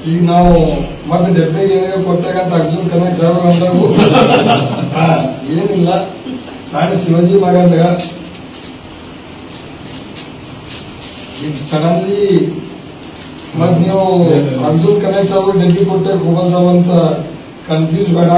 ಈಗ ನಾವು ಮತ್ತೆ ಡೆಬ್ಬಿಗೆ ಏನಾಗ ಕೊಟ್ಟಾಗಂತ ಅರ್ಜುನ್ ಕನಕ್ ಸಾಹೇಬ್ ಅಂದಾಗು ಹಾ, ಏನಿಲ್ಲ ಸಣ್ಣ ಶಿವಾಜಿ ಮಗ ಅಂದಾಗ ಈಗ ಸಡನ್ಲಿ ಮತ್ ನೀವು ಅರ್ಜುನ್ ಕನಕ್ ಸಾಹೇಬ್ ಡೆಬ್ಬಿ ಕೊಟ್ಟೆ ಕುಮಾರ್ ಸಾಹೇಬ್ ಅಂತ ಕನ್ಫ್ಯೂಸ್ ಬೇಡ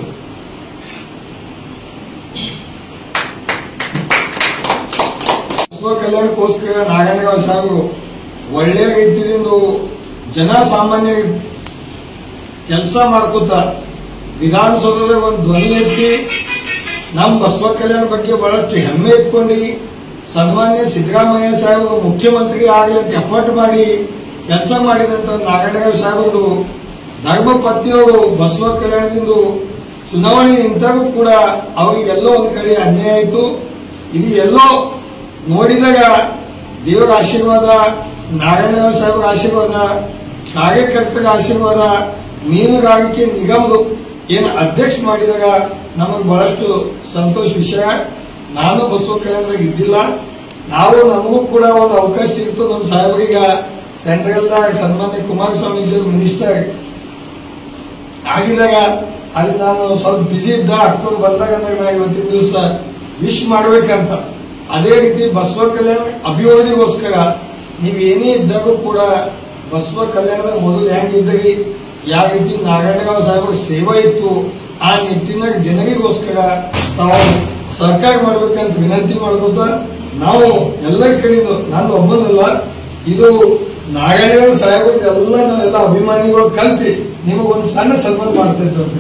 ವಿಶ್ವ ಕಲ್ಯಾಣಕ್ಕೋಸ್ಕರ ನಾರಾಯಣರಾವ್ ಸಾಹೇಬರು ಒಳ್ಳೆಯ ರೀತಿಯಿಂದ ಜನ ಸಾಮಾನ್ಯ ಕೆಲಸ ಮಾಡ್ಕೋತ ವಿಧಾನಸೌಧದಾಗ ಒಂದು ಧ್ವನಿ ಎತ್ತಿ ನಮ್ಮ ಬಸವ ಕಲ್ಯಾಣ ಬಗ್ಗೆ ಬಹಳಷ್ಟು ಹೆಮ್ಮೆ ಇಟ್ಕೊಂಡು ಸನ್ಮಾನ್ಯ ಸಿದ್ದರಾಮಯ್ಯ ಸಾಹೇಬರು ಮುಖ್ಯಮಂತ್ರಿ ಆಗಲಿ ಅಂತ ಎಫರ್ಟ್ ಮಾಡಿ ಕೆಲಸ ಮಾಡಿದಂತ ನಾರಾಯಣರಾವ್ ಸಾಹೇಬರು ಧರ್ಮ ಪತ್ನಿಯವರು ಬಸವ ಕಲ್ಯಾಣದಿಂದ ಚುನಾವಣೆ ನಿಂತಾಗೂ ಕೂಡ ಅವರಿಗೆಲ್ಲೋ ಒಂದ್ ಕಡೆ ಅನ್ಯಾಯ ಆಯಿತು ಇದು ಎಲ್ಲೋ ನೋಡಿದಾಗ ದೇವರ ಆಶೀರ್ವಾದ ನಾರಾಯಣರಾವ್ ಸಾಹೇಬರ ಆಶೀರ್ವಾದ ಕಾರ್ಯಕರ್ತರ ಆಶೀರ್ವಾದ ಮೀನುಗಾರಿಕೆ ನಿಗಮದು ಏನು ಅಧ್ಯಕ್ಷ ಮಾಡಿದಾಗ ನಮಗೆ ಬಹಳಷ್ಟು ಸಂತೋಷ ವಿಷಯ ನಾನು ಬಸವ ಕಲ್ಯಾಣದಾಗ ಇದ್ದಿಲ್ಲ ನಾವು ನಮಗೂ ಕೂಡ ಒಂದು ಅವಕಾಶ ಸಿಕ್ತು ನಮ್ಮ ಸಾಹೇಬರೀಗ ಸೆಂಟ್ರಲ್ದಾಗ ಸನ್ಮಾನ್ಯ ಕುಮಾರಸ್ವಾಮಿ ಮಿನಿಸ್ಟರ್ ಆಗಿದಾಗ ಅಲ್ಲಿ ನಾನು ಸ್ವಲ್ಪ ಬಿಜಿ ಇದ್ದ ಅಕ್ಕವ್ರು ಬಂದಾಗ ಅಂದಾಗ ನಾ ಇವತ್ತಿನ ದಿವಸ ವಿಶ್ ಮಾಡ್ಬೇಕಂತ ಅದೇ ರೀತಿ ಬಸವ ಕಲ್ಯಾಣ ಅಭಿವೃದ್ಧಿಗೋಸ್ಕರ ನೀವು ಏನೇ ಇದ್ದರೂ ಕೂಡ ಬಸವ ಕಲ್ಯಾಣದಾಗ ಮೊದಲು ಹೆಂಗಿದ್ದೀರಿ ಯಾವ ರೀತಿ ನಾರಾಯಣರಾವ್ ಸಾಹೇಬ್ರ ಸೇವೆ ಇತ್ತು ಆ ನಿಟ್ಟಿನಾಗ ಜನರಿಗೋಸ್ಕರ ತಾವು ಸಹಕಾರ ಮಾಡ್ಬೇಕಂತ ವಿನಂತಿ ಮಾಡ್ಕೊತ ನಾವು ಎಲ್ಲರ ಕಡೆಯಿಂದ ನಂದು ಒಬ್ಬನಲ್ಲ ಇದು ನಾರಾಯಣರಾವ್ ಸಾಹೇಬ್ರಿಗೆ ಎಲ್ಲ ನಾವೆಲ್ಲ ಅಭಿಮಾನಿಗಳು ಕಲ್ತಿ ನಿಮಗೊಂದು ಸಣ್ಣ ಸನ್ಮಾನ ಮಾಡ್ತಾ ಇದ್ದೇವೆ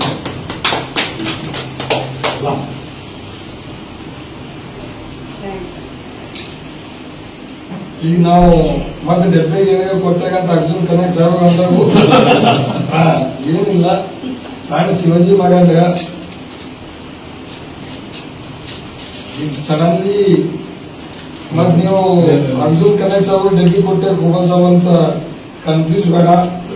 ಈಗ ನಾವು ಮತ್ತೆ ಡೆಬ್ಬಿಗೆ ಏನಾಗ ಕೊಟ್ಟಾಗಂತ ಅರ್ಜುನ್ ಕನಕ್ ಸಾಹೇಬ್ ಅಂದಾಗು ಹಾ, ಏನಿಲ್ಲ ಸಣ್ಣ ಶಿವಾಜಿ ಮಗ ಅಂದಾಗ ಈಗ ಸಡನ್ಲಿ ಮತ್ ನೀವು ಅರ್ಜುನ್ ಕನಕ್ ಸಾಹೇಬ್ ಡೆಬ್ಬಿ ಕೊಟ್ಟೆ ಕುಮಾರ್ ಸಾಹೇಬ್ ಅಂತ ಕನ್ಫ್ಯೂಸ್ ಬೇಡ